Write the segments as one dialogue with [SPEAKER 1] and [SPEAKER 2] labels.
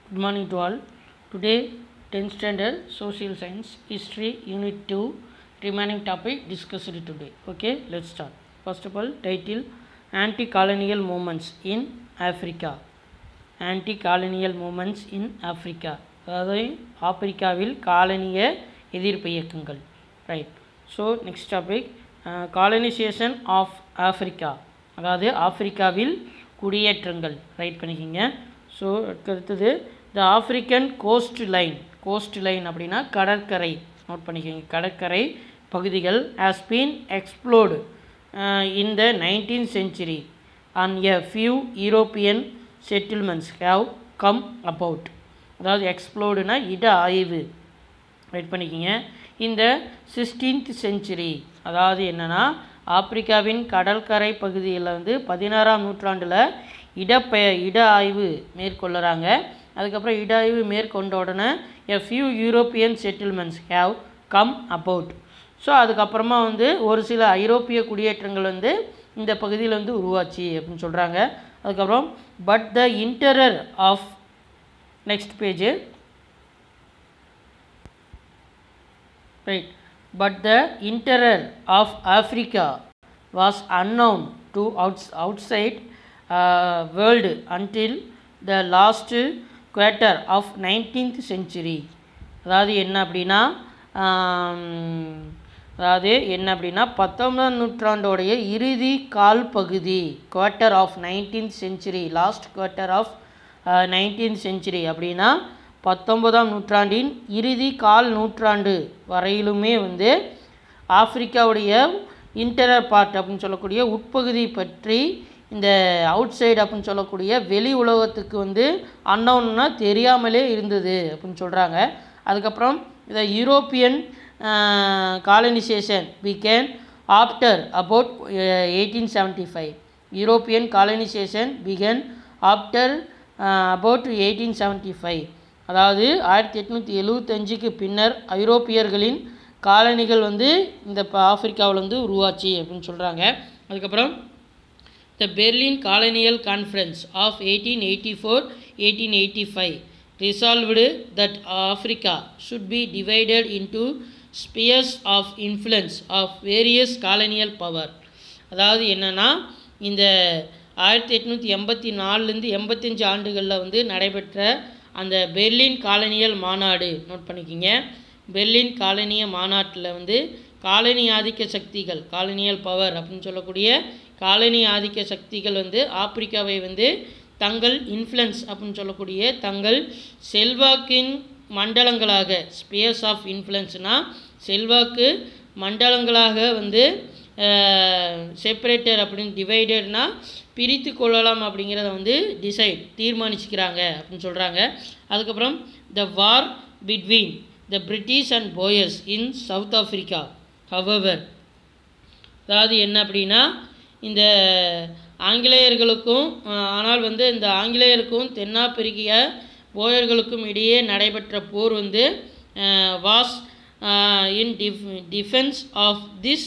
[SPEAKER 1] Good morning to all. Today, 10th standard social science history unit 2 remaining topic discussed today. Okay, let's start. First of all, title anti-colonial movements in Africa. anti-colonial movements in Africa. அதாவது ஆப்பிரிக்காவில் காலனிய எதிர்ப்பு இயக்கங்கள் right so next topic colonization of Africa அதாவது ஆப்பிரிக்காவில் குடியேற்றங்கள் write பண்ணிக்கிங்க so அடுத்தது the African coastline coastline அப்படின்னா கடற்கரை நோட் பண்ணிக்கோங்க கடற்கரை பகுதிகள் has been explored in the nineteen century and a few European settlements have come about அதாவது எக்ஸ்ப்ளோர்டுனா இட ஆய்வு ரைட் பண்ணிக்கிங்க இந்த சிக்ஸ்டீன்த் செஞ்சுரி அதாவது என்னென்னா ஆப்பிரிக்காவின் கடற்கரை பகுதியில் வந்து பதினாறாம் நூற்றாண்டில் இடப்பெய இட ஆய்வு மேற்கொள்ளுறாங்க அதுக்கப்புறம் இட ஆய்வு மேற்கொண்ட உடனே a few European settlements have come about so அதுக்கப்புறமா வந்து ஒரு சில ஐரோப்பிய குடியேற்றங்கள் வந்து இந்த பகுதியில் வந்து உருவாச்சு அப்படின்னு சொல்கிறாங்க அதுக்கப்புறம் but the interior of next page right but the interior of Africa was unknown to outs outside world until the last quarter of nineteenth century அதாவது என்ன அப்படின்னா அதாவது என்ன அப்படின்னா பத்தொன்பதாம் நூற்றாண்டோடைய இறுதி கால் பகுதி quarter of nineteenth century last quarter of nineteenth century அப்படின்னா பத்தொன்பதாம் நூற்றாண்டின் இறுதி கால் நூற்றாண்டு வரையிலுமே வந்து ஆப்பிரிக்காவுடைய இன்டரர் பார்ட் அப்படின்னு சொல்லக்கூடிய உட்பகுதி பற்றி இந்த அவுட் சைடு அப்படின்னு சொல்லக்கூடிய வெளி உலகத்துக்கு வந்து அன்னவுன்னா தெரியாமலே இருந்தது அப்படின்னு சொல்கிறாங்க அதுக்கப்புறம் இந்த European colonization we can after about eighteen seventy five European colonization began after about eighteen seventy five அதாவது ஆயிரத்தி எட்நூற்றி எழுவத்தஞ்சுக்கு பின்னர் ஐரோப்பியர்களின் காலனிகள் வந்து இந்த இப்போ ஆப்பிரிக்காவில் வந்து உருவாச்சு அப்படின்னு சொல்கிறாங்க அதுக்கப்புறம் the Berlin colonial conference of eighteen eighty four eighteen eighty five resolved that Africa should be divided into spheres of influence of various colonial power அதாவது என்னென்னா இந்த ஆயிரத்தி எட்நூற்றி எண்பத்தி நாலுலேருந்து எண்பத்தஞ்சு ஆண்டுகளில் வந்து நடைபெற்ற அந்த பெர்லின் காலனியல் மாநாடு நோட் பண்ணிக்கிங்க பெர்லின் காலனிய மாநாட்டில் வந்து காலனி ஆதிக்க சக்திகள் காலனியல் பவர் அப்படின்னு சொல்லக்கூடிய காலனி ஆதிக்க சக்திகள் வந்து ஆப்பிரிக்காவை வந்து தங்கள் இன்ஃப்ளூயன்ஸ் அப்படின்னு சொல்லக்கூடிய தங்கள் செல்வாக்கின் மண்டலங்களாக ஸ்பேஸ் ஆஃப் இன்ஃப்ளூயன்ஸ்னால் செல்வாக்கு மண்டலங்களாக வந்து செப்பரேட்டர் அப்படின்னு டிவைடட்னா பிரித்து கொள்ளலாம் அப்படிங்கிறத வந்து டிசைட் தீர்மானிச்சுக்கிறாங்க அப்படின்னு சொல்கிறாங்க அதுக்கப்புறம் the war between the British and Boers in South Africa however அதாவது என்ன அப்படின்னா இந்த ஆங்கிலேயர்களுக்கும் ஆனால் வந்து இந்த ஆங்கிலேயருக்கும் தென்னாப்பிரிக்க போயர்களுக்கும் இடையே நடைபெற்ற போர் வந்து was in def defence of this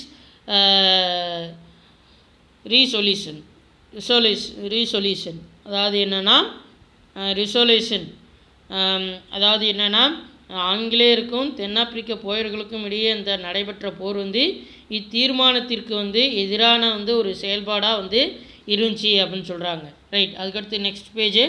[SPEAKER 1] resolution resolution resolution அதாவது என்னென்னா ரிசொல்யூஷன் அதாவது என்னென்னா ஆங்கிலேயருக்கும் தென்னாப்பிரிக்க போயர்களுக்கும் இடையே இந்த நடைபெற்ற போர் வந்து இத்தீர்மானத்திற்கு வந்து எதிரான வந்து ஒரு செயல்பாடாக வந்து இருந்துச்சு அப்படின்னு சொல்கிறாங்க ரைட் அதுக்கடுத்து next page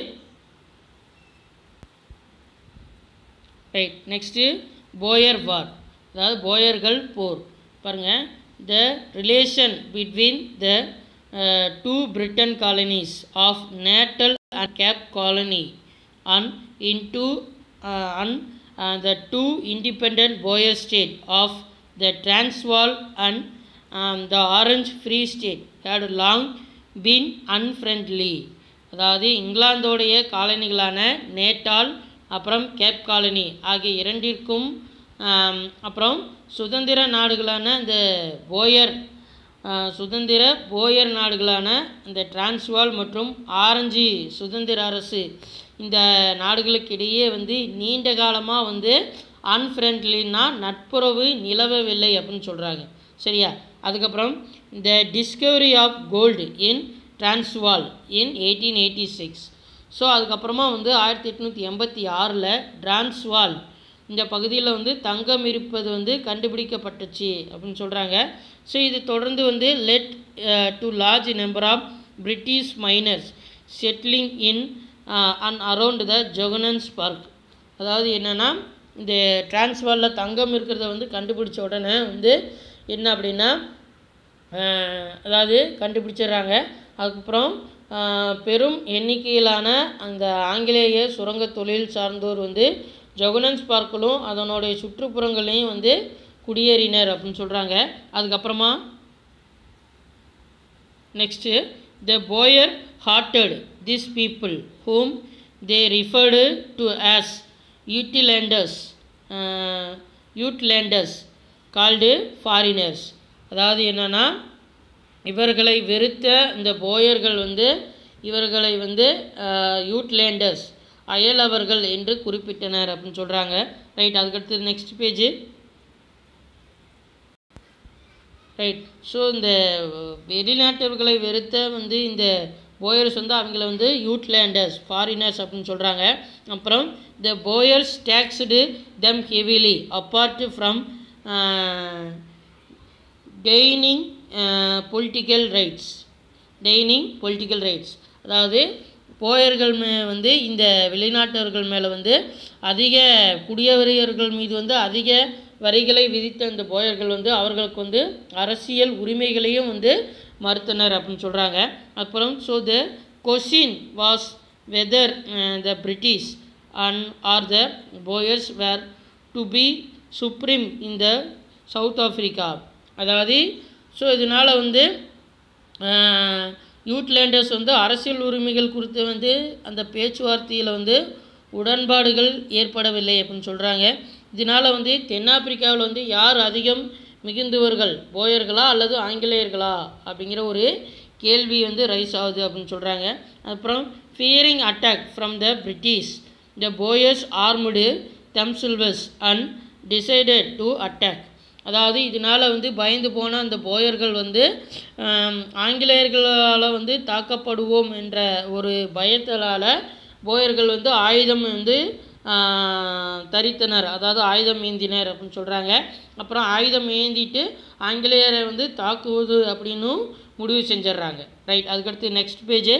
[SPEAKER 1] right next Boer war அதாவது போயர்கள் போர் பாருங்கள் the relation between the two Britain colonies of Natal and Cape colony and in two and the two independent Boer state of the Transvaal and the Orange Free State had long been unfriendly அதாவது இங்கிலாந்தோடைய காலனிகளான Natal அப்புறம் Cape colony ஆகிய இரண்டிற்கும் அப்புறம் சுதந்திர நாடுகளான இந்த போயர் சுதந்திர போயர் நாடுகளான இந்த டிரான்ஸ்வால் மற்றும் ஆரஞ்சு சுதந்திர அரசு இந்த நாடுகளுக்கு இடையே வந்து நீண்ட காலமாக வந்து அன்ஃப்ரெண்ட்லின்னா நட்புறவு நிலவவில்லை அப்படின்னு சொல்கிறாங்க சரியா அதுக்கப்புறம் the discovery of gold in Transvaal in eighteen eighty six so அதுக்கப்புறமா வந்து ஆயிரத்தி எட்நூற்றி எண்பத்தி ஆறில் டிரான்ஸ்வால் இந்த பகுதியில் வந்து தங்கம் இருப்பது வந்து கண்டுபிடிக்கப்பட்டுச்சு அப்படின்னு சொல்கிறாங்க ஸோ இது தொடர்ந்து வந்து led to large number of British miners settling in and around the Johannesburg அதாவது என்னென்னா இந்த டிரான்ஸ்வாலில் தங்கம் இருக்கிறத வந்து கண்டுபிடிச்ச உடனே வந்து என்ன அப்படின்னா அஹ், அதாவது கண்டுபிடிச்சிடுறாங்க அதுக்கப்புறம் அஹ், பெரும் எண்ணிக்கையிலான அந்த ஆங்கிலேய சுரங்க தொழில் சார்ந்தோர் வந்து ஜொகனன்ஸ் பார்க்கிலும் அதனுடைய சுற்றுப்புறங்களையும் வந்து குடியேறினர் அப்படின்னு சொல்கிறாங்க அதுக்கப்புறமா next the Boer hated this people whom they referred to as Uitlanders Uitlanders called foreigners அதாவது என்னென்னா இவர்களை வெறுத்த இந்த போயர்கள் வந்து இவர்களை வந்து யூட்லேண்டர்ஸ் அயலவர்கள் என்று குறிப்பிட்டனர் அப்படின்னு சொல்கிறாங்க ரைட் அதுக்கடுத்து நெக்ஸ்ட் பேஜ் ரைட் ஸோ இந்த வெளிநாட்டவர்களை வெறுத்த வந்து இந்த போயர்ஸ் வந்து அவங்கள வந்து யூட்லேண்டர்ஸ் ஃபாரினர்ஸ் அப்படின்னு சொல்கிறாங்க அப்புறம் the Boers taxed them heavily apart from gaining political rights gaining political rights அதாவது போயர்கள் மே வந்து இந்த வெளிநாட்டவர்கள் மேலே வந்து அதிக குடியவரியர்கள் மீது வந்து அதிக வரிகளை விதித்த இந்த போயர்கள் வந்து அவர்களுக்கு வந்து அரசியல் உரிமைகளையும் வந்து மறுத்தனர் அப்படின்னு சொல்கிறாங்க அப்புறம் so the question was whether the British and or the Boers were to be supreme in the South Africa அதாவது ஸோ இதனால் வந்து யூட்லேண்டர்ஸ் வந்து அரசியல் உரிமைகள் குறித்து வந்து அந்த பேச்சுவார்த்தையில் வந்து உடன்பாடுகள் ஏற்படவில்லை அப்படின்னு சொல்கிறாங்க இதனால் வந்து தென்னாப்பிரிக்காவில் வந்து யார் அதிகம் மிகுந்தவர்கள் போயர்களா அல்லது ஆங்கிலேயர்களா அப்படிங்கிற ஒரு கேள்வி வந்து ரைஸ் ஆகுது அப்படின்னு சொல்கிறாங்க அப்புறம் fearing attack from the British the Boers armed themselves and decided to attack அதாவது இதனால் வந்து பயந்து போன அந்த போயர்கள் வந்து ஆம், ஆங்கிலேயர்களால் வந்து தாக்கப்படுவோம் என்ற ஒரு பயத்தலால் போயர்கள் வந்து ஆயுதம் வந்து ஆ, தரித்தனர் அதாவது ஆயுதம் ஏந்தினர் அப்படின்னு சொல்கிறாங்க அப்புறம் ஆயுதம் ஏந்திட்டு ஆங்கிலேயரை வந்து தாக்குவது அப்படின்னும் முடிவு செஞ்சிடுறாங்க ரைட் அதுக்கடுத்து next page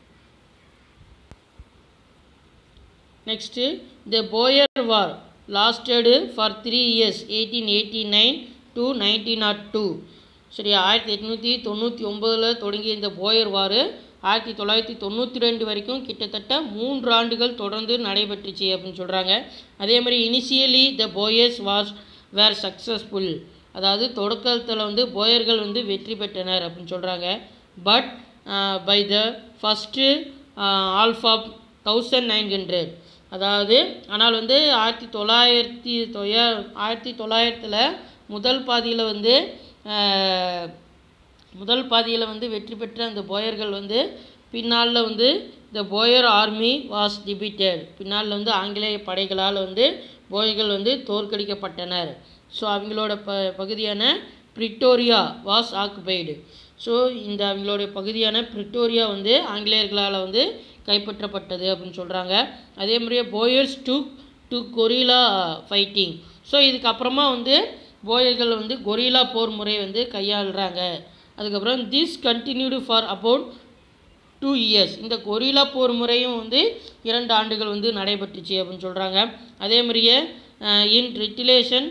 [SPEAKER 1] next the Boer war lasted for three years eighteen eighty nine to nineteen nought two சரி ஆயிரத்தி எட்நூற்றி தொண்ணூற்றி ஒம்போதில் தொடங்கிய இந்த போயர் வார் ஆயிரத்தி தொள்ளாயிரத்தி தொண்ணூற்றி ரெண்டு வரைக்கும் கிட்டத்தட்ட மூன்று ஆண்டுகள் தொடர்ந்து நடைபெற்றுச்சு அப்படின்னு சொல்கிறாங்க அதே மாதிரி initially the Boers was were successful அதாவது தொடக்கத்தில் வந்து போயர்கள் வந்து வெற்றி பெற்றனர் அப்படின்னு சொல்கிறாங்க but by the first alpha thousand nine hundred அதாவது ஆனால் வந்து ஆயிரத்தி தொள்ளாயிரத்தி தொய ஆயிரத்தி தொள்ளாயிரத்தில் முதல் பாதியில் வந்து ஆஹ், முதல் பாதியில் வந்து வெற்றி பெற்ற அந்த போயர்கள் வந்து பின்னால் வந்து இந்த போயர் ஆர்மி வாஸ் டிபிட்டட் பின்னால் வந்து ஆங்கிலேய படைகளால் வந்து போயர்கள் வந்து தோற்கடிக்கப்பட்டனர் ஸோ அவங்களோட ப பகுதியான பிரிட்டோரியா வாஸ் ஆக்குபைடு ஸோ இந்த அவங்களுடைய பகுதியான பிரிட்டோரியா வந்து ஆங்கிலேயர்களால் வந்து கைப்பற்றப்பட்டது அப்படின்னு சொல்கிறாங்க அதே மாதிரியே Boers to to guerrilla fighting so இதுக்கப்புறமா வந்து போயர்கள் வந்து கொரில்லா போர் முறை வந்து கையாளுறாங்க அதுக்கப்புறம் this continued for about two years இந்த கொரில்லா போர் முறையும் வந்து இரண்டு ஆண்டுகள் வந்து நடைபெற்றுச்சு அப்படின்னு சொல்கிறாங்க அதே மாதிரியே in retaliation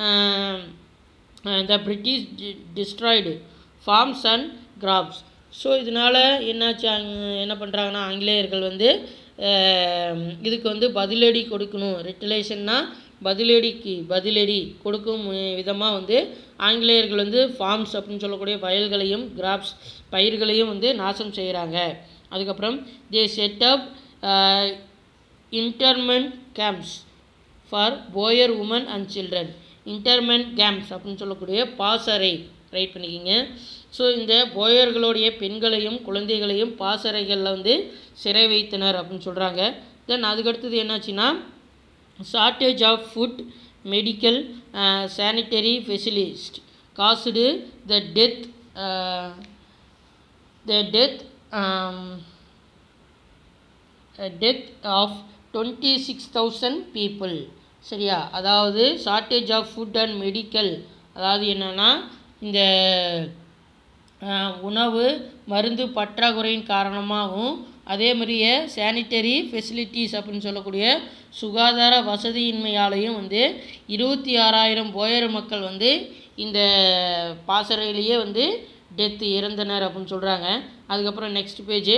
[SPEAKER 1] the British destroyed farms and crops so இதனால் என்னாச்சு அங்க- என்ன பண்ணுறாங்கன்னா ஆங்கிலேயர்கள் வந்து அஹ், இதுக்கு வந்து பதிலடி கொடுக்கணும் ரிட்டிலேஷன்னா பதிலடிக்கு பதிலடி கொடுக்கும் விதமாக வந்து ஆங்கிலேயர்கள் வந்து ஃபார்ம்ஸ் அப்படின்னு சொல்லக்கூடிய வயல்களையும் கிராப்ஸ் பயிர்களையும் வந்து நாசம் செய்கிறாங்க அதுக்கப்புறம் they set up internment camps for Boer women and children internment camps அப்படின்னு சொல்லக்கூடிய பாசறை ரைட் பண்ணிக்கிங்க ஸோ இந்த போயர்களுடைய பெண்களையும் குழந்தைகளையும் பாசறைகளில் வந்து சிறை வைத்தனர் அப்படின்னு சொல்கிறாங்க தென் அதுக்கடுத்தது என்னாச்சுன்னா shortage of food medical sanitary facilities caused the death the death death of twenty six thousand people சரியா அதாவது shortage of food and medical அதாவது என்னென்னா இந்த அஹ், உணவு மருந்து பற்றாக்குறையின் காரணமாகவும் அதே மாதிரியே சானிட்டரி ஃபெசிலிட்டிஸ் அப்படின்னு சொல்லக்கூடிய சுகாதார வசதியின்மையாலையும் வந்து இருபத்தி ஆறாயிரம் போயர் மக்கள் வந்து இந்த பாசறையிலேயே வந்து டெத்து இறந்தனர் அப்படின்னு சொல்கிறாங்க அதுக்கப்புறம் next page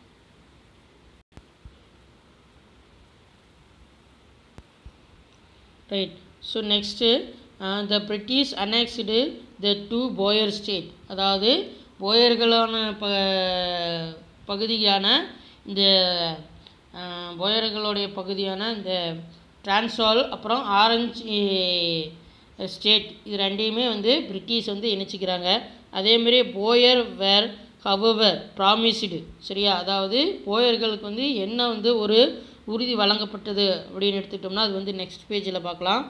[SPEAKER 1] right so next the British annexed the two Boer state அதாவது போயர்களான ப பகுதியான இந்த அஹ், போயர்களுடைய பகுதியான இந்த டிரான்ஸ்வால் அப்புறம் ஆரஞ்சு ஸ்டேட் இது ரெண்டையுமே வந்து பிரிட்டிஷ் வந்து இணைச்சிக்கிறாங்க அதேமாரி போயர் வேர் ஹவவர் ப்ராமிஸ்டு சரியா அதாவது போயர்களுக்கு வந்து என்ன வந்து ஒரு உறுதி வழங்கப்பட்டது அப்படின்னு எடுத்துக்கிட்டோம்னா அது வந்து நெக்ஸ்ட் பேஜில் பார்க்கலாம்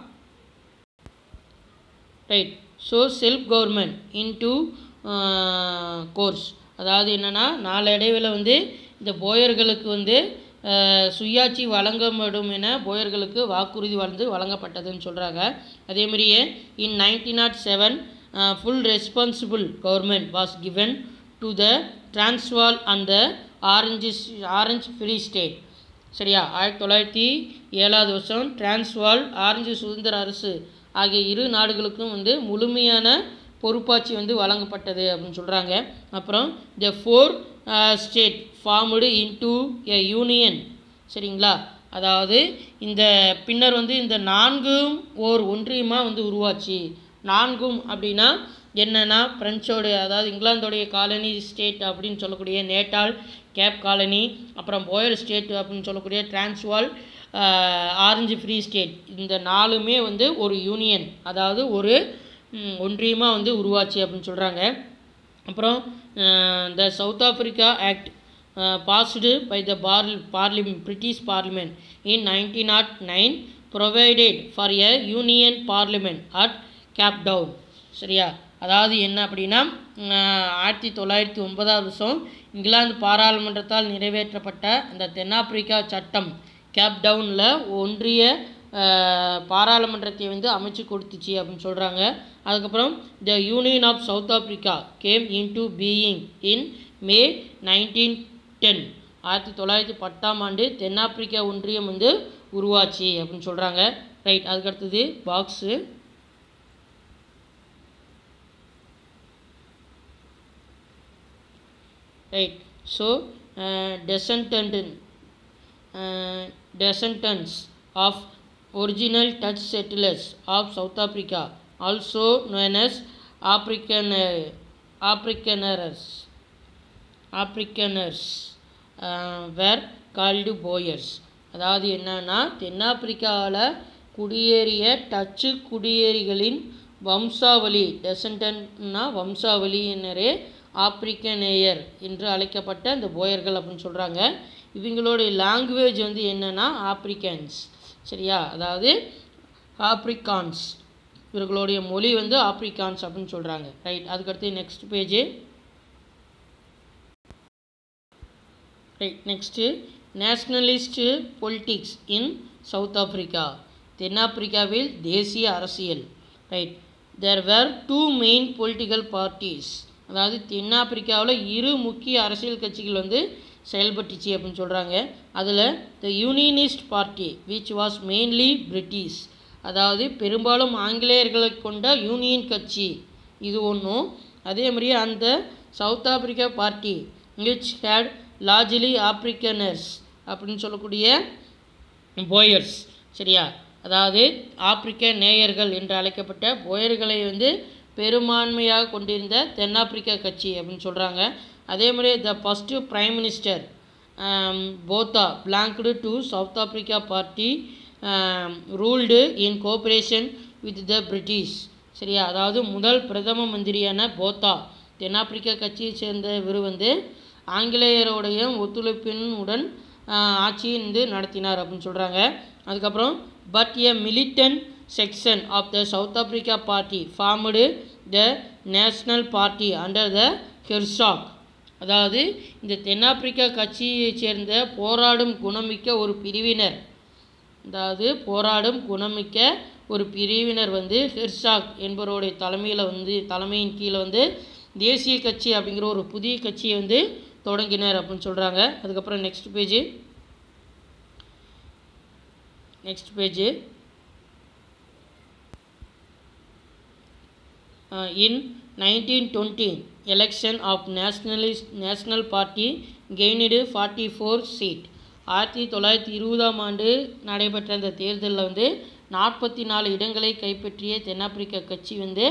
[SPEAKER 1] right so self government in due course அதாவது என்னென்னா நாளடைவில் வந்து இந்த போயர்களுக்கு வந்து அஹ், சுயாட்சி வழங்கப்படும் என போயர்களுக்கு வாக்குறுதி வந்து வழங்கப்பட்டதுன்னு சொல்கிறாங்க அதேமாரியே in nineteen nought seven full responsible government was given to the Transvaal and the Orange Orange Free State சரியா ஆயிரத்தி தொள்ளாயிரத்தி ஏழாவது வருஷம் டிரான்ஸ்வால் ஆரஞ்சு சுதந்திர அரசு ஆகிய இரு நாடுகளுக்கும் வந்து முழுமையான பொறுப்பாட்சி வந்து வழங்கப்பட்டது அப்படின்னு சொல்கிறாங்க அப்புறம் the four state formed into a union சரிங்களா அதாவது இந்த பின்னர் வந்து இந்த நான்கும் ஓர் ஒன்றியமாக வந்து உருவாச்சு நான்கும் அப்படின்னா என்னென்னா பிரெஞ்சோடைய அதாவது இங்கிலாந்தோடைய காலனி ஸ்டேட் அப்படின்னு சொல்லக்கூடிய நேட்டால் கேப் காலனி அப்புறம் போயர் ஸ்டேட் அப்படின்னு சொல்லக்கூடிய டிரான்ஸ்வால் ஆரஞ்சு ஃப்ரீ ஸ்டேட் இந்த நாலுமே வந்து ஒரு யூனியன் அதாவது ஒரு ஒன்றியமாக வந்து உருவாச்சு அப்படின்னு சொல்கிறாங்க அப்புறம் the South Africa act passed by the parli parliament British parliament in nineteen nought nine provided for a union parliament at Cape Town சரியா அதாவது என்ன அப்படின்னா அஹ், ஆயிரத்தி தொள்ளாயிரத்தி ஒன்பதாவது வருஷம் இங்கிலாந்து பாராளுமன்றத்தால் நிறைவேற்றப்பட்ட அந்த தென்னாப்பிரிக்கா சட்டம் கேப் டவுனில் ஒன்றிய அஹ், பாராளுமன்றத்தை வந்து அமைச்சு கொடுத்துச்சு அப்படின்னு சொல்கிறாங்க அதுக்கப்புறம் the union of South Africa came into being in May nineteen ten ஆயிரத்தி தொள்ளாயிரத்தி பத்தாம் ஆண்டு தென்னாப்பிரிக்கா ஒன்றியம் வந்து உருவாச்சு அப்படின்னு சொல்கிறாங்க ரைட் அதுக்கடுத்தது box right so uh, descendant uh, descendants of original dutch settlers of south africa also known as african uh, afrikaners afrikaners uh, were called boyers அதாவது என்னன்னா தென்னாப்பிரிக்காவில் குடியேறிய டச்சு குடியேறிகளின் வம்சாவளி டெசண்டன்ட்னா வம்சாவளியினரே ஆப்பிரிக்கனேயர் என்று அழைக்கப்பட்ட இந்த போயர்கள் அப்படின்னு சொல்கிறாங்க இவங்களுடைய லாங்குவேஜ் வந்து என்னன்னா ஆப்ரிக்கன்ஸ் சரியா அதாவது ஆப்ரிக்கான்ஸ் இவர்களுடைய மொழி வந்து ஆப்ரிக்கான்ஸ் அப்படின்னு சொல்கிறாங்க ரைட் அதுக்கடுத்து next page right next nationalist politics in South Africa தென்னாப்பிரிக்காவில் தேசிய அரசியல் right there were two main political parties அதாவது தென்னாப்பிரிக்காவில் இரு முக்கிய அரசியல் கட்சிகள் வந்து செயல்பட்டுச்சு அப்படின்னு சொல்கிறாங்க அதில் the unionist party which was mainly British அதாவது பெரும்பாலும் ஆங்கிலேயர்களை கொண்ட யூனியன் கட்சி இது ஒன்றும் அதே மாதிரி அந்த South Africa party which had largely Afrikaners அப்படின்னு சொல்லக்கூடிய போயர்ஸ் சரியா அதாவது ஆப்பிரிக்க நேயர்கள் என்று அழைக்கப்பட்ட போயர்களை வந்து பெரும்பான்மையாக கொண்டிருந்த தென்னாப்பிரிக்கா கட்சி அப்படின்னு சொல்கிறாங்க அதே மாதிரி the first prime minister Botha belonged to South Africa party ruled in cooperation with the British சரியா அதாவது முதல் பிரதம மந்திரியான போத்தா தென்னாப்பிரிக்கா கட்சியை சேர்ந்த இவர் வந்து ஆங்கிலேயருடைய ஒத்துழைப்பினுடன் ஆட்சியை வந்து நடத்தினார் அப்படின்னு சொல்கிறாங்க அதுக்கப்புறம் but a militant section of the South Africa party formed the National Party under the Hertzog அதாவது இந்த தென்னாப்பிரிக்கா கட்சியைச் சேர்ந்த போராடும் குணமிக்க ஒரு பிரிவினர் அதாவது போராடும் குணமிக்க ஒரு பிரிவினர் வந்து ஹெர்சாக் என்பவருடைய தலைமையில் வந்து தலைமையின் கீழே வந்து தேசிய கட்சி அப்படிங்கிற ஒரு புதிய கட்சியை வந்து தொடங்கினர் அப்படின்னு சொல்கிறாங்க அதுக்கப்புறம் next page next page in nineteen twenty election of nationalist national party gained forty four seat ஆயிரத்தி தொள்ளாயிரத்தி இருபதாம் ஆண்டு நடைபெற்ற அந்த தேர்தலில் வந்து நாற்பத்தி நாலு இடங்களை கைப்பற்றிய தென்னாப்பிரிக்க கட்சி வந்து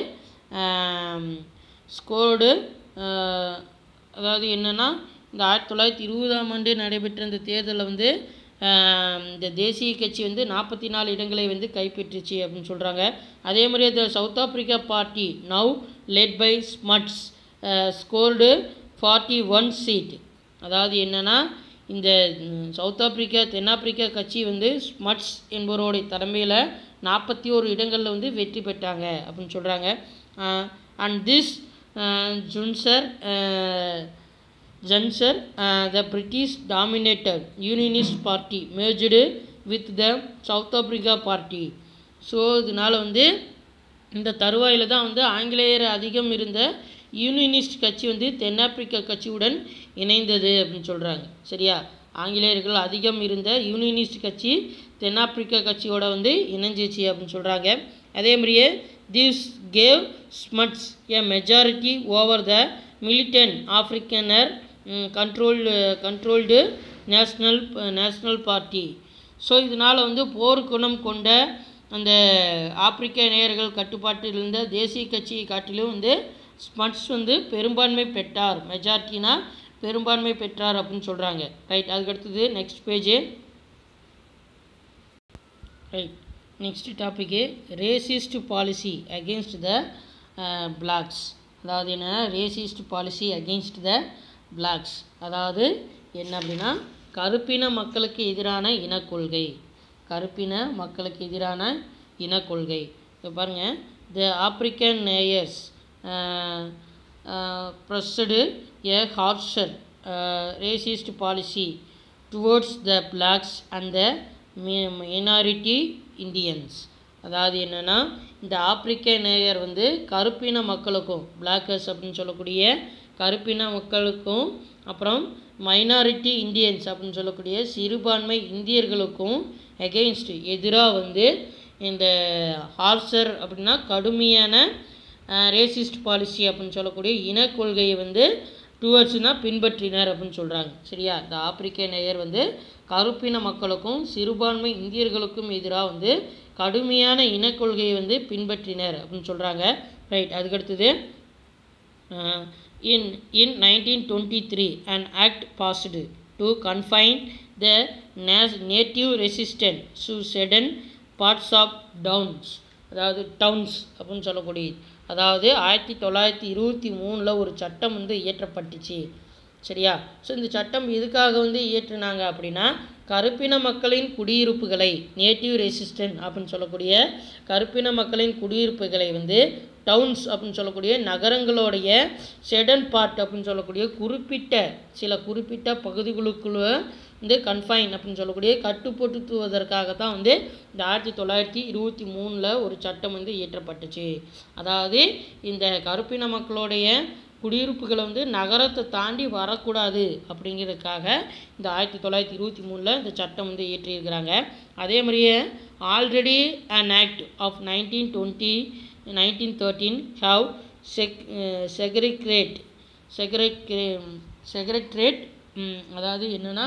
[SPEAKER 1] ஸ்கோர்டு அதாவது என்னென்னா இந்த ஆயிரத்தி தொள்ளாயிரத்தி இருபதாம் ஆண்டு நடைபெற்ற இந்த தேர்தலில் வந்து இந்த தேசிய கட்சி வந்து நாற்பத்தி நாலு இடங்களை வந்து கைப்பற்றுச்சு அப்படின்னு சொல்கிறாங்க அதே மாதிரி இந்த South Africa party now led by Smuts scored forty one seat அதாவது என்னென்னா இந்த சவுத் ஆப்பிரிக்கா தென்னாப்பிரிக்கா கட்சி வந்து ஸ்மட்ஸ் என்பவருடைய தலைமையில் நாற்பத்தி ஓரு இடங்களில் வந்து வெற்றி பெற்றாங்க அப்படின்னு சொல்கிறாங்க and this juncture juncture the British dominated unionist party merged with the South Africa party so இதனால் வந்து இந்த தருவாயில் தான் வந்து ஆங்கிலேயர் அதிகம் இருந்த யூனியனிஸ்ட் கட்சி வந்து தென்னாப்பிரிக்கா கட்சியுடன் இணைந்தது அப்படின்னு சொல்கிறாங்க சரியா ஆங்கிலேயர்கள் அதிகம் இருந்த யூனியனிஸ்ட் கட்சி தென்னாப்பிரிக்கா கட்சியோட வந்து இணைஞ்சிச்சு அப்படின்னு சொல்கிறாங்க அதே மாதிரியே this gave Smuts a majority over the militant Afrikaner controlled controlled national national party so இதனால் வந்து போர் குணம் கொண்ட அந்த ஆப்பிரிக்க நேயர்கள் கட்டுப்பாட்டில் இருந்த தேசிய கட்சியை காட்டிலும் வந்து ஸ்மட்ஸ் வந்து பெரும்பான்மை பெற்றார் மெஜாரிட்டினா பெரும்பான்மை பெற்றார் அப்படின்னு சொல்கிறாங்க ரைட் அதுக்கு அடுத்தது next page right next topic racist policy against the blacks அதாவது என்ன racist policy against the blacks அதாவது என்ன அப்படின்னா கருப்பின மக்களுக்கு எதிரான இனக்கொள்கை கருப்பின மக்களுக்கு எதிரான இனக்கொள்கை இப்போ பாருங்கள் the Afrikaners pursued a harsher racist policy towards the blacks and the minority Indians அதாவது என்னென்னா இந்த ஆப்பிரிக்க நேயர் வந்து கருப்பின மக்களுக்கும் பிளாக்கர்ஸ் அப்படின்னு சொல்லக்கூடிய கருப்பின மக்களுக்கும் அப்புறம் மைனாரிட்டி இந்தியன்ஸ் அப்படின்னு சொல்லக்கூடிய சிறுபான்மை இந்தியர்களுக்கும் எகெயின்ஸ்ட் எதிராக வந்து இந்த ஹார்சர் அப்படின்னா கடுமையான ரேசிஸ்ட் பாலிசி அப்படின்னு சொல்லக்கூடிய இனக்கொள்கையை வந்து டுவர்ட்ஸ்னால் பின்பற்றினர் அப்படின்னு சொல்கிறாங்க சரியா இந்த ஆப்பிரிக்க நேயர் வந்து கருப்பின மக்களுக்கும் சிறுபான்மை இந்தியர்களுக்கும் எதிராக வந்து கடுமையான இனக்கொள்கையை வந்து பின்பற்றினர் அப்படின்னு சொல்கிறாங்க ரைட் அதுக்கடுத்தது in in nineteen twenty three and act passed to confine the nes native resistant to certain parts of towns அதாவது டவுன்ஸ் அப்படின்னு சொல்லக்கூடியது அதாவது ஆயிரத்தி தொள்ளாயிரத்தி இருபத்தி மூணில் ஒரு சட்டம் வந்து இயற்றப்பட்டுச்சு சரியா ஸோ இந்த சட்டம் எதுக்காக வந்து இயற்றினாங்க அப்படின்னா கருப்பின மக்களின் குடியிருப்புகளை நேட்டிவ் ரெசிஸ்டன்ட் அப்படின்னு சொல்லக்கூடிய கருப்பின மக்களின் குடியிருப்புகளை வந்து டவுன்ஸ் அப்படின்னு சொல்லக்கூடிய நகரங்களுடைய செடன் பார்ட் அப்படின்னு சொல்லக்கூடிய குறிப்பிட்ட சில குறிப்பிட்ட பகுதிகளுக்குள்ள வந்து கன்ஃபைன் அப்படின்னு சொல்லக்கூடிய கட்டுப்படுத்துவதற்காக தான் வந்து இந்த ஆயிரத்தி தொள்ளாயிரத்தி இருபத்தி மூணில் ஒரு சட்டம் வந்து இயற்றப்பட்டுச்சு அதாவது இந்த கருப்பின மக்களுடைய குடியிருப்புகளை வந்து நகரத்தை தாண்டி வரக்கூடாது அப்படிங்கிறதுக்காக இந்த ஆயிரத்தி தொள்ளாயிரத்தி இருபத்தி மூணில் இந்த சட்டம் வந்து இயற்றியிருக்கிறாங்க அதே மாதிரியே already an act of nineteen twenty nineteen thirteen how seg segregate segrega segregate அதாவது என்னென்னா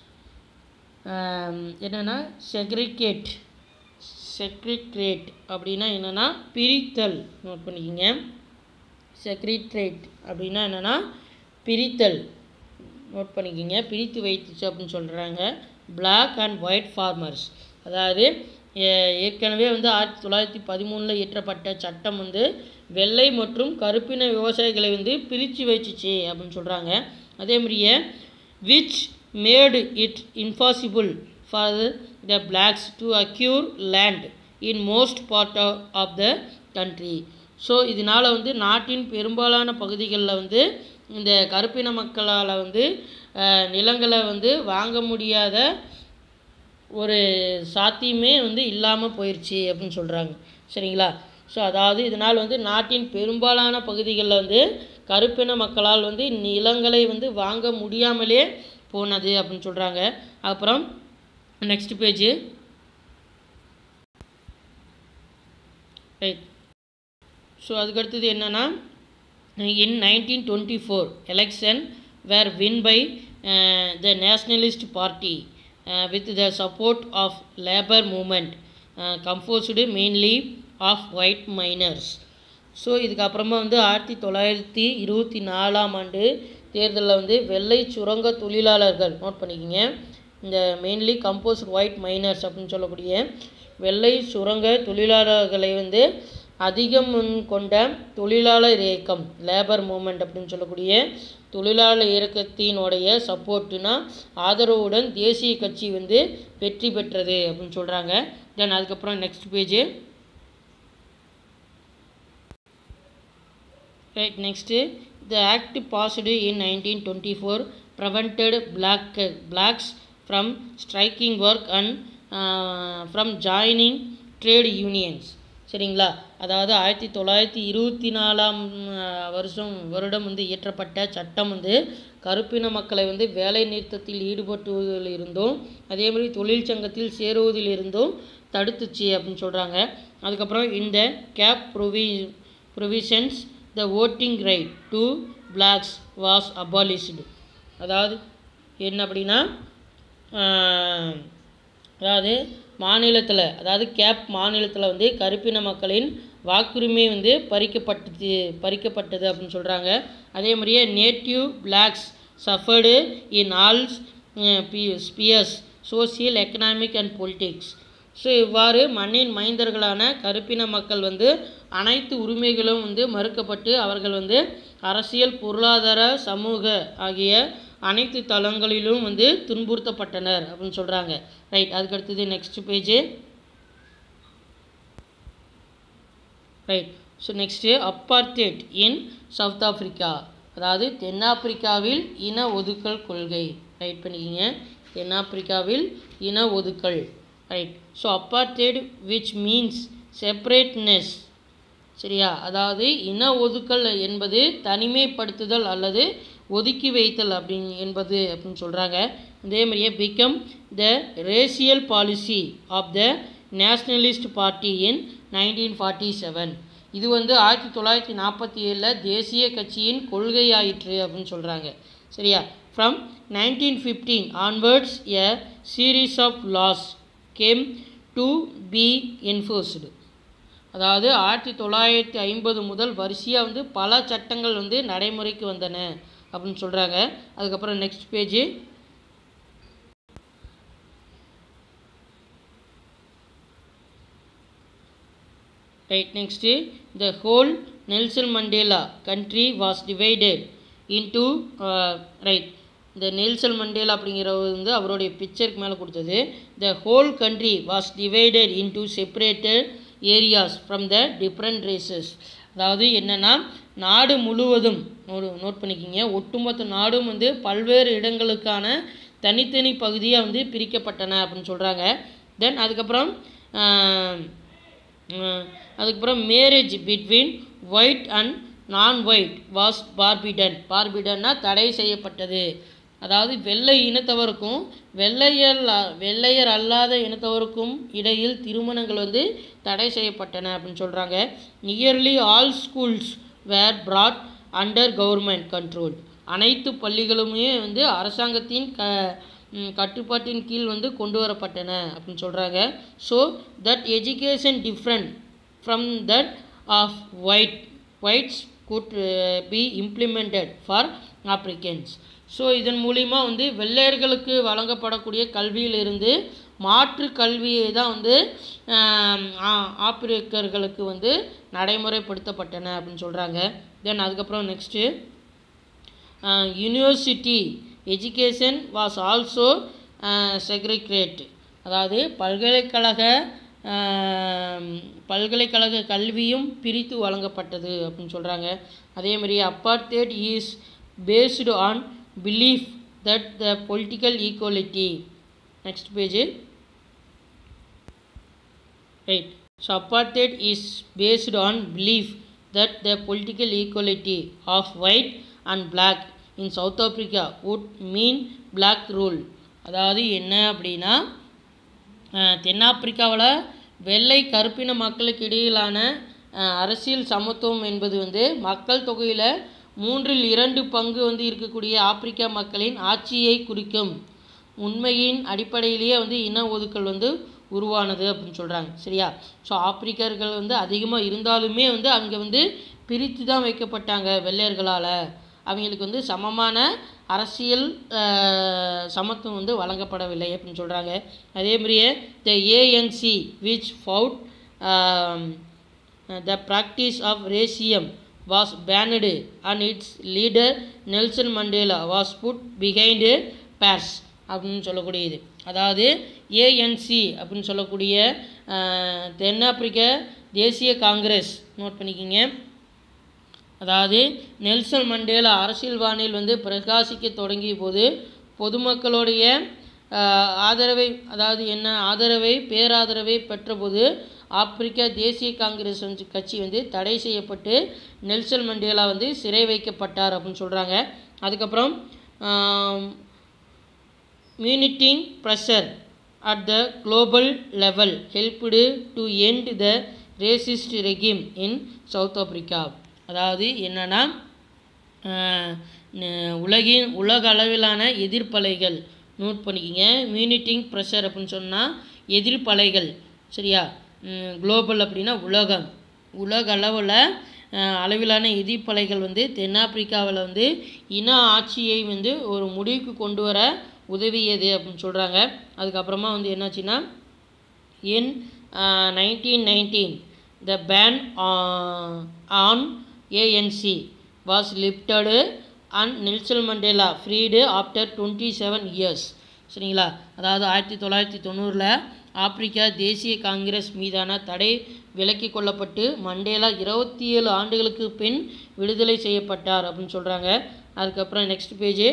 [SPEAKER 1] என்னென்னா செக்ரிகேட் செக்ரிக்ரேட் அப்படின்னா என்னென்னா பிரித்தல் நோட் பண்ணிக்கோங்க செக்ரிட்ரேட் அப்படின்னா என்னென்னா பிரித்தல் நோட் பண்ணிக்கோங்க பிரித்து வைத்துச்சு அப்படின்னு சொல்கிறாங்க பிளாக் அண்ட் ஒயிட் ஃபார்மர்ஸ் அதாவது ஏற்கனவே வந்து ஆயிரத்தி தொள்ளாயிரத்தி பதிமூணில் இயற்றப்பட்ட சட்டம் வந்து வெள்ளை மற்றும் கருப்பின விவசாயிகளை வந்து பிரித்து வச்சுச்சு அப்படின்னு சொல்கிறாங்க அதே மாதிரியே which made it impossible for the blacks to acquire land in most part of the country so இதனால் வந்து நாட்டின் பெரும்பாலான பகுதிகளில் வந்து இந்த கருப்பின மக்களால் வந்து அஹ், நிலங்களை வந்து வாங்க முடியாத ஒரு சாத்தியமே வந்து இல்லாமல் போயிடுச்சு அப்படின்னு சொல்கிறாங்க சரிங்களா ஸோ அதாவது இதனால் வந்து நாட்டின் பெரும்பாலான பகுதிகளில் வந்து கருப்பின மக்களால் வந்து நிலங்களை வந்து வாங்க முடியாமலே போனது அப்படின்னு சொல்கிறாங்க அப்புறம் நெக்ஸ்ட் பேஜ் ரைட் ஸோ அதுக்கடுத்தது என்னென்னா in nineteen twenty four election were win by the nationalist party with the support of labour movement composed mainly of white miners so இதுக்கப்புறமா வந்து ஆயிரத்தி தொள்ளாயிரத்தி இருபத்தி நாலாம் ஆண்டு தேர்தலில் வந்து வெள்ளை சுரங்க தொழிலாளர்கள் நோட் பண்ணிக்கிங்க இந்த மெயின்லி கம்போஸ்ட் ஒயிட் மைனர்ஸ் அப்படின்னு சொல்லக்கூடிய வெள்ளை சுரங்க தொழிலாளர்களை வந்து அதிகம் முன் கொண்ட தொழிலாளர் இயக்கம் லேபர் மூமெண்ட் அப்படின்னு சொல்லக்கூடிய தொழிலாளர் இயக்கத்தினுடைய சப்போர்ட்டுனா ஆதரவுடன் தேசிய கட்சி வந்து வெற்றி பெற்றது அப்படின்னு சொல்கிறாங்க தென் அதுக்கப்புறம் next page Right, next, the act passed in 1924 prevented black, blacks from striking work and uh, from joining trade unions. சரிங்களா அதாவது ஆயிரத்தி தொள்ளாயிரத்தி இருபத்தி நாலாம் அஹ், வருஷம் வருடம் வந்து இயற்றப்பட்ட சட்டம் வந்து கருப்பின மக்களை வந்து வேலை நிறுத்தத்தில் ஈடுபட்டுவதில் இருந்தும் அதே மாதிரி தொழிற்சங்கத்தில் சேருவதில் இருந்தும் தடுத்துச்சு அப்படின்னு சொல்கிறாங்க அதுக்கப்புறம் இந்த Cape provi provisions the voting right to blacks was abolished அதாவது என்ன அப்படின்னா ஆஹ், அதாவது மாநிலத்தில் அதாவது கேப் மாநிலத்தில் வந்து கருப்பின மக்களின் வாக்குரிமை வந்து பறிக்கப்பட்டது பறிக்கப்பட்டது அப்படின்னு சொல்கிறாங்க அதே மாதிரியே native blacks suffered in all spheres social economic and politics so இவ்வாறு மண்ணின் மைந்தர்களான கருப்பின மக்கள் வந்து அனைத்து உரிமைகளும் வந்து மறுக்கப்பட்டு அவர்கள் வந்து அரசியல் பொருளாதார சமூக ஆகிய அனைத்து தளங்களிலும் வந்து துன்புறுத்தப்பட்டனர் அப்படின்னு சொல்கிறாங்க ரைட் அதுக்கு அடுத்தது next page right so next apartheid in South Africa அதாவது தென்னாப்பிரிக்காவில் இன ஒதுக்கல் கொள்கை ரைட் பண்ணிக்கிங்க தென்னாப்பிரிக்காவில் இன ஒதுக்கல் right so apartheid which means separateness சரியா அதாவது இன ஒதுக்கல் என்பது தனிமைப்படுத்துதல் அல்லது ஒதுக்கி வைத்தல் அப்படின் என்பது அப்படின்னு சொல்கிறாங்க இதே மாதிரியே become the racial policy of the nationalist party in nineteen forty seven இது வந்து ஆயிரத்தி தொள்ளாயிரத்தி நாற்பத்தி ஏழில் தேசிய கட்சியின் கொள்கையாயிற்று அப்படின்னு சொல்கிறாங்க சரியா from nineteen fifteen onwards a series of laws came to be enforced அதாவது ஆயிரத்தி தொள்ளாயிரத்தி ஐம்பது முதல் வரிசையாக வந்து பல சட்டங்கள் வந்து நடைமுறைக்கு வந்தன அப்படின்னு சொல்கிறாங்க அதுக்கப்புறம் next page right next the whole Nelson Mandela country was divided into right இந்த நெல்சன் மண்டேலா அப்படிங்கிறவர் வந்து அவருடைய பிக்சருக்கு மேலே கொடுத்தது the whole country was divided into separated areas from the different races அதாவது என்னென்னா நாடு முழுவதும் ஒரு நோட் பண்ணிக்கிங்க ஒட்டுமொத்த நாடும் வந்து பல்வேறு இடங்களுக்கான தனித்தனி பகுதியாக வந்து பிரிக்கப்பட்டன அப்படின்னு சொல்கிறாங்க தென் அதுக்கப்புறம் ஆஹ், ஆஹ், அதுக்கப்புறம் marriage between white and non white was forbidden பார்பிடன்னா தடை செய்யப்பட்டது அதாவது வெள்ளை இனத்தவருக்கும் வெள்ளையர் வெள்ளையர் அல்லாத இனத்தவருக்கும் இடையில் திருமணங்கள் வந்து தடை செய்யப்பட்டன அப்படின்னு சொல்கிறாங்க nearly all schools were brought under government control அனைத்து பள்ளிகளுமே வந்து அரசாங்கத்தின் க ம், கட்டுப்பாட்டின் கீழ் வந்து கொண்டு வரப்பட்டன அப்படின்னு சொல்கிறாங்க so that education different from that of white whites could be implemented for Africans so இதன் மூலிமா வந்து வெள்ளையர்களுக்கு வழங்கப்படக்கூடிய கல்வியிலிருந்து மாற்று கல்வியை தான் வந்து ஆம், ஆ- ஆப்பிரிக்கர்களுக்கு வந்து நடைமுறைப்படுத்தப்பட்டன அப்படின்னு சொல்கிறாங்க தென் அதுக்கப்புறம் next university education was also segregate அதாவது பல்கலைக்கழக ஆம், பல்கலைக்கழக கல்வியும் பிரித்து வழங்கப்பட்டது அப்படின்னு சொல்கிறாங்க அதே மாதிரி apartheid is based on belief that the political equality next page right so apartheid is based on belief that the political equality of white and black in south africa would mean black rule அதாவது என்ன அப்படின்னா அஹ், தென்னாப்பிரிக்காவில் வெள்ளை கருப்பின மக்களுக்கு இடையிலான அஹ், அரசியல் சமத்துவம் என்பது வந்து மக்கள் தொகையில் மூன்றில் இரண்டு பங்கு வந்து இருக்கக்கூடிய ஆப்பிரிக்கா மக்களின் ஆட்சியை குறிக்கும் உண்மையின் அடிப்படையிலேயே வந்து இன ஒதுக்கல் வந்து உருவானது அப்படின்னு சொல்கிறாங்க சரியா ஸோ ஆப்பிரிக்கர்கள் வந்து அதிகமாக இருந்தாலுமே வந்து அங்கே வந்து பிரித்து தான் வைக்கப்பட்டாங்க வெள்ளையர்களால் அவங்களுக்கு வந்து சமமான அரசியல் அஹ், சமத்துவம் வந்து வழங்கப்படவில்லை அப்படின்னு சொல்கிறாங்க அதே மாதிரியே the ANC which fought the practice of racism was banned and its leader Nelson Mandela was put behind bars அப்படின்னு சொல்லக்கூடியது அதாவது ஏஎன்சி அப்படின்னு சொல்லக்கூடிய அஹ், தென்னாப்பிரிக்க தேசிய காங்கிரஸ் நோட் பண்ணிக்கிங்க அதாவது நெல்சன் மண்டேலா அரசியல்வானில் வந்து பிரகாசிக்க தொடங்கிய போது பொதுமக்களுடைய ஆஹ், ஆதரவை அதாவது என்ன ஆதரவை பேராதரவை பெற்றபோது ஆப்பிரிக்கா தேசிய காங்கிரஸ் வந்து கட்சி வந்து தடை செய்யப்பட்டு நெல்சன் மண்டேலா வந்து சிறை வைக்கப்பட்டார் அப்படின்னு சொல்கிறாங்க அதுக்கப்புறம் mounting pressure at the global level helped to end the racist regime in South Africa அதாவது என்னென்னா உலகின் உலக அளவிலான எதிர்ப்பலைகள் நோட் பண்ணிக்கிங்க மீனிட்டிங் ப்ரெஷர் அப்படின்னு சொன்னால் எதிர்ப்பலைகள் சரியா குளோபல் அப்படின்னா உலகம் உலக அளவில் அஹ், அளவிலான எதிர்ப்பலைகள் வந்து தென்னாப்பிரிக்காவில் வந்து இன ஆட்சியை வந்து ஒரு முடிவுக்கு கொண்டு வர உதவியது அப்படின்னு சொல்கிறாங்க அதுக்கப்புறமா வந்து என்னாச்சுன்னா in uh, 1919 the ban uh, on ANC was lifted and Nelson Mandela freed after 27 years சரிங்களா அதாவது ஆயிரத்தி தொள்ளாயிரத்தி தொண்ணூறில் ஆப்பிரிக்கா தேசிய காங்கிரஸ் மீதான தடை விலக்கிக் கொள்ளப்பட்டு மண்டேலா இருபத்தி ஏழு ஆண்டுகளுக்கு பின் விடுதலை செய்யப்பட்டார் அப்படின்னு சொல்கிறாங்க அதுக்கப்புறம் next page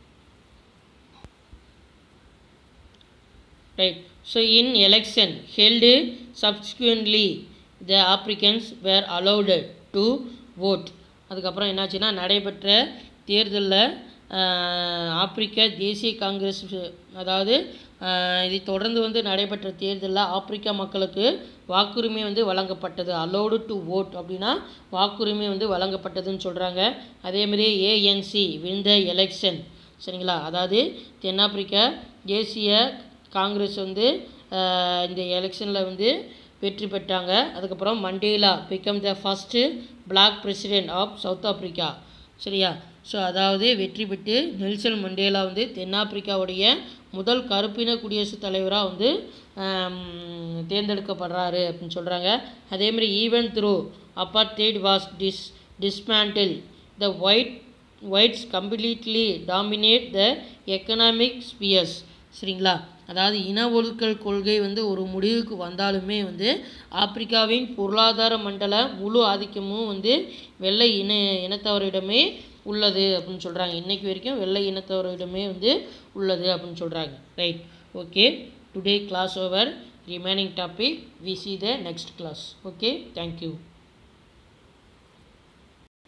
[SPEAKER 1] right so in election held subsequently the africans were allowed to vote அதுக்கப்புறம் என்னாச்சுன்னா நடைபெற்ற தேர்தலில் ஆப்பிரிக்க தேசிய காங்கிரஸ் அதாவது ஆஹ், இதை தொடர்ந்து வந்து நடைபெற்ற தேர்தலில் ஆப்பிரிக்கா மக்களுக்கு வாக்குரிமை வந்து வழங்கப்பட்டது அலோடு டு vote அப்படின்னா வாக்குரிமை வந்து வழங்கப்பட்டதுன்னு சொல்கிறாங்க அதேமாதிரி ஏஎன்சி win the எலெக்ஷன் சரிங்களா அதாவது தென்னாப்பிரிக்கா தேசிய காங்கிரஸ் வந்து ஆஹ், இந்த எலெக்ஷனில் வந்து வெற்றி பெற்றாங்க அதுக்கப்புறம் Mandela become the first black president of South Africa சரியா ஸோ அதாவது வெற்றி பெற்று நெல்சன் மண்டேலா வந்து தென்னாப்பிரிக்காவுடைய முதல் கருப்பின குடியரசுத் தலைவராக வந்து ஆம், தேர்ந்தெடுக்கப்படுறாரு அப்படின்னு சொல்கிறாங்க அதேமாதிரி even through apartheid was dis dismantle the white whites completely dominate the economic spheres சரிங்களா அதாவது இன ஒழுக்கல் கொள்கை வந்து ஒரு முடிவுக்கு வந்தாலுமே வந்து ஆப்பிரிக்காவின் பொருளாதார மண்டல முழு ஆதிக்கமும் வந்து வெள்ளை இன இனத்தவரிடமே உள்ளது அப்படின்னு சொல்கிறாங்க இன்னைக்கு வரைக்கும் வெள்ளை இனத்தவரிடமே வந்து உள்ளது அப்படின்னு சொல்கிறாங்க right okay today class over remaining topic we see the next class okay thank you